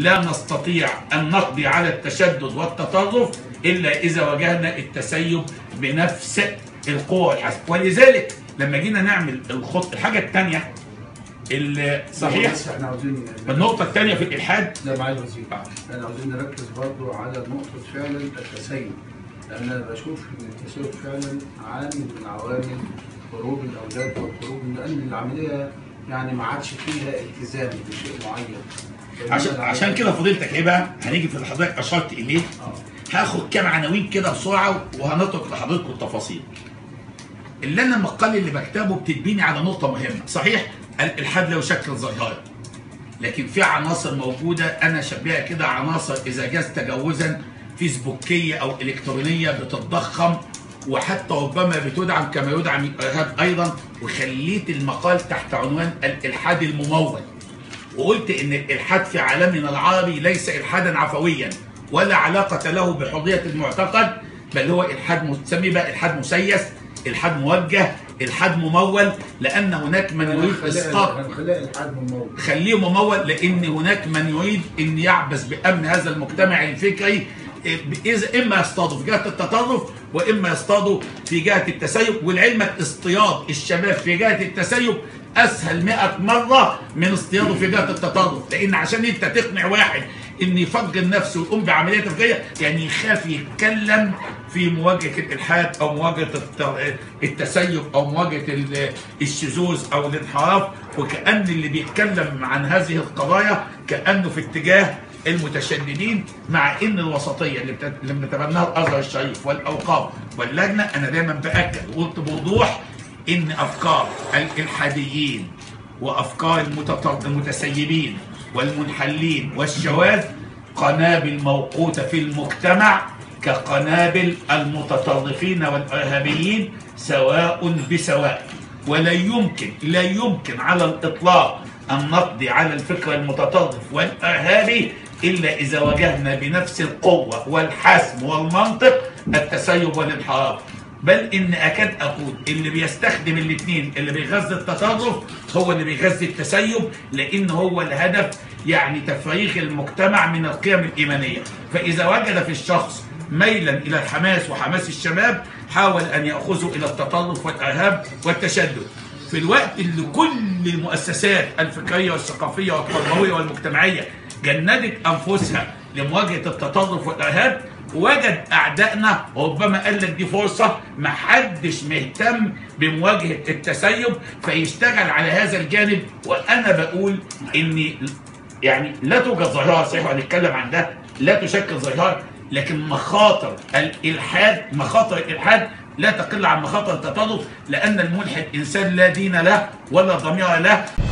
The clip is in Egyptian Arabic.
لا نستطيع ان نقضي على التشدد والتطرف الا اذا واجهنا التسيب بنفس القوه والحسم ولذلك لما جينا نعمل الخط الحاجه الثانيه اللي صحيح بس احنا عاوزين النقطه الثانيه في الالحاد ده معالي الوزير احنا عاوزين نركز برضو على نقطة فعلا التسيب لأن أنا بشوف إن التسيب فعلا عامل من عوامل خروج الأولاد والخروج من لأن العملية يعني ما عادش فيها التزام بشيء معين عشان عشان كده فضيلتك ايه بقى هنيجي في اللي حضرتك اشرت اليه آه. هاخد كام عناوين كده بسرعه وهنترك لحضرتكم التفاصيل. اللي انا المقال اللي بكتبه بتدبيني على نقطه مهمه، صحيح الالحاد له شكل ظاهري. لكن في عناصر موجوده انا شبيها كده عناصر اذا جاز تجاوزا فيسبوكيه او الكترونيه بتتضخم وحتى ربما بتدعم كما يدعم الارهاب ايضا وخليت المقال تحت عنوان الالحاد الممول. وقلت ان الالحاد في عالمنا العربي ليس الحادا عفويا ولا علاقه له بحريه المعتقد بل هو الحاد مسمي بقى الحاد مسيس الحاد موجه الحاد ممول لان هناك من يريد اسقاط هنخليها الحاد ممول خليه ممول لان هناك من يريد ان يعبث بامن هذا المجتمع الفكري اذا اما يصطادوا في جهه التطرف واما يصطادوا في جهه التسيب ولعلمك اصطياد الشباب في جهه التسيب اسهل 100 مره من اصطياده في جهه التطرف لان عشان انت تقنع واحد ان يفجر نفسه ويقوم بعمليه تفجيريه يعني يخاف يتكلم في مواجهه الالحاد او مواجهه الت- التسيب او مواجهه ال- الشذوذ او الانحراف وكان اللي بيتكلم عن هذه القضايا كانه في اتجاه المتشددين مع ان الوسطيه اللي بت- اللي بنتبناها الازهر الشريف والاوقاف واللجنه انا دايما باكد وقلت بوضوح ان افكار الالحاديين وافكار المتط- المتسيبين والمنحلين والشواذ قنابل موقوته في المجتمع كقنابل المتطرفين والارهابيين سواء بسواء ولا يمكن لا يمكن على الاطلاق ان نقضي على الفكر المتطرف والارهابي الا اذا واجهنا بنفس القوه والحسم والمنطق التسيب والانحراف بل ان اكاد اقول اللي بيستخدم الاثنين اللي بيغذي التطرف هو اللي بيغذي التسيب لان هو الهدف يعني تفريغ المجتمع من القيم الايمانيه فاذا وجد في الشخص ميلا الى الحماس وحماس الشباب حاول ان ياخذه الى التطرف والارهاب والتشدد في الوقت اللي كل المؤسسات الفكريه والثقافيه والتربويه والمجتمعيه جندت انفسها لمواجهه التطرف والارهاب وجد اعدائنا ربما قال لك دي فرصه محدش مهتم بمواجهه التسيب فيشتغل على هذا الجانب وانا بقول ان يعني لا توجد ظاهره صحيح هنتكلم عن ده لا تشكل ظاهره لكن مخاطر الالحاد مخاطر الالحاد لا تقل عن مخاطر التطرف لان الملحد انسان لا دين له ولا ضمير له